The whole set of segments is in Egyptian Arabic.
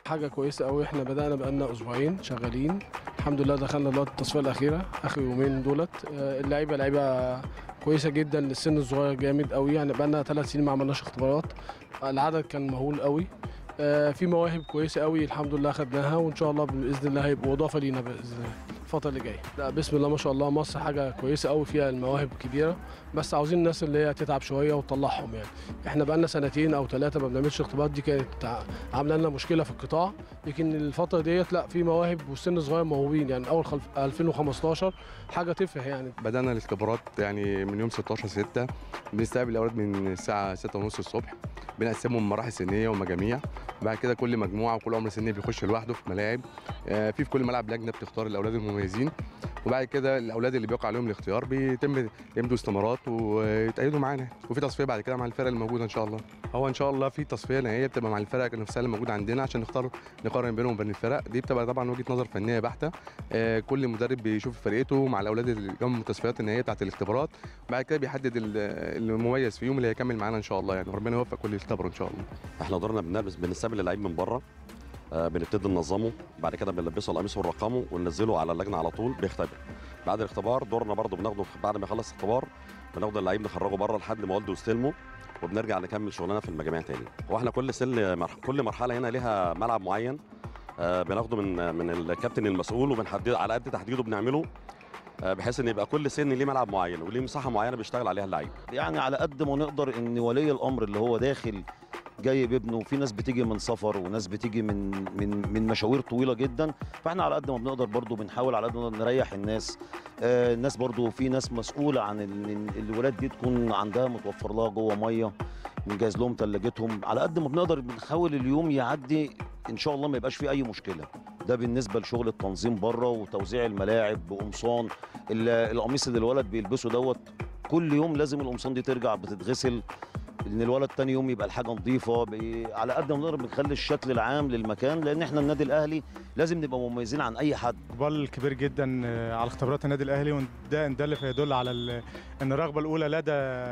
حاجه كويسه قوي احنا بدانا بقالنا اسبوعين شغالين الحمد لله دخلنا دلوقتي التصفيه الاخيره اخر يومين دولت آه، اللعيبه لعيبه كويسه جدا للسن الصغير جامد قوي يعني بقالنا ثلاث سنين ما عملناش اختبارات العدد كان مهول قوي آه، في مواهب كويسه قوي الحمد لله خدناها وان شاء الله باذن الله هيبقوا اضافه لينا باذن الله الفتره اللي جايه لا بسم الله ما شاء الله مصر حاجه كويسه قوي فيها المواهب كبيره بس عاوزين الناس اللي هي تتعب شويه وتطلعهم يعني احنا بقالنا سنتين او ثلاثه ما بنعملش اختبارات دي كانت ع- عامله لنا مشكله في القطاع لكن الفتره ديت لا في مواهب والسن صغير موهوبين يعني اول خلف 2015 حاجه تفرح يعني بدأنا الاختبارات يعني من يوم 16 6 بنستقبل الأولاد من الساعة 6 ونص الصبح بنقسمهم مراحل سنية ومجاميع بعد كده كل مجموعة وكل عمر سني بيخش لوحده في ملاعب آه، في في كل ملعب لجنة بتختار الأولاد المميزين وبعد كده الأولاد اللي بيقع عليهم الاختيار بيتم يمدوا استمارات ويتأيدوا معانا وفي تصفية بعد كده مع الفرق الموجودة إن شاء الله هو إن شاء الله في تصفية نهائية بتبقى مع الفرق نفسها اللي موجودة عندنا عشان نختار نقارن بينهم وبين الفرق دي بتبقى طبعا وجهة نظر فنية بحتة آه، كل مدرب بيشوف فرقته مع الاولاد اللي جم التصفيات النهائيه بتاعت الاختبارات بعد كده بيحدد ال- المميز فيهم اللي هيكمل معانا ان شاء الله يعني ربنا يوفق كل اللي يختبروا ان شاء الله احنا دورنا بنلبس بنستقبل اللعيب من بره آه، بنبتدي ننظمه بعد كده بنلبسه القميص ونرقمه وننزله على اللجنه على طول بيختبر بعد الاختبار دورنا برضه بناخده بعد ما يخلص الاختبار بناخد اللعيب نخرجه بره لحد ما والده يستلمه وبنرجع نكمل شغلنا في المجاميع تاني واحنا كل سن مرح... كل مرحله هنا ليها ملعب معين آه، بناخده من من الكابتن المسؤول وبنحدد على قد تحديده بنعمله آه، بحيث ان يبقى كل سن ليه ملعب معين وليه مساحه معينه بيشتغل عليها اللعيب يعني على قد ما نقدر ان ولي الامر اللي هو داخل جاي بابنه في ناس بتيجي من سفر وناس بتيجي من من من مشاوير طويله جدا فاحنا على قد ما بنقدر برضو بنحاول على قد ما نقدر نريح الناس آه الناس برضو في ناس مسؤوله عن ال- إن الولاد دي تكون عندها متوفر لها جوه ميه بنجهز لهم ثلاجتهم على قد ما بنقدر بنحاول اليوم يعدي ان شاء الله ما يبقاش فيه اي مشكله ده بالنسبه لشغل التنظيم بره وتوزيع الملاعب بقمصان ال- القميص اللي الولد بيلبسه دوت كل يوم لازم القمصان دي ترجع بتتغسل ان الولد تاني يوم يبقى الحاجه نظيفه بي- على قد ما نقدر بنخلي الشكل العام للمكان لان احنا النادي الاهلي لازم نبقى مميزين عن اي حد اقبال كبير جدا آه، على اختبارات النادي الاهلي وده ان دل فيدل على ال- ان الرغبه الاولى لدى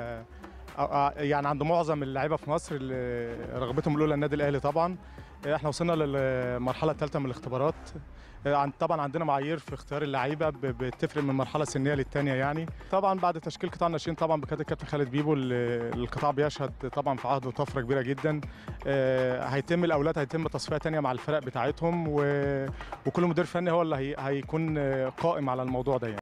آه، آه، يعني عند معظم اللعيبه في مصر اللي رغبتهم الاولى النادي الاهلي طبعا آه، احنا وصلنا للمرحله الثالثه من الاختبارات آه، عن- طبعا عندنا معايير في اختيار اللعيبه ب- بتفرق من مرحله سنيه للثانيه يعني طبعا بعد تشكيل قطاع الناشئين طبعا بقياده الكابتن خالد بيبو ال- القطاع بيشهد طبعا في عهده طفره كبيره جدا آه، هيتم الاولاد هيتم تصفيه ثانيه مع الفرق بتاعتهم و... وكل مدير فني هو اللي هي... هيكون آه، قائم على الموضوع ده يعني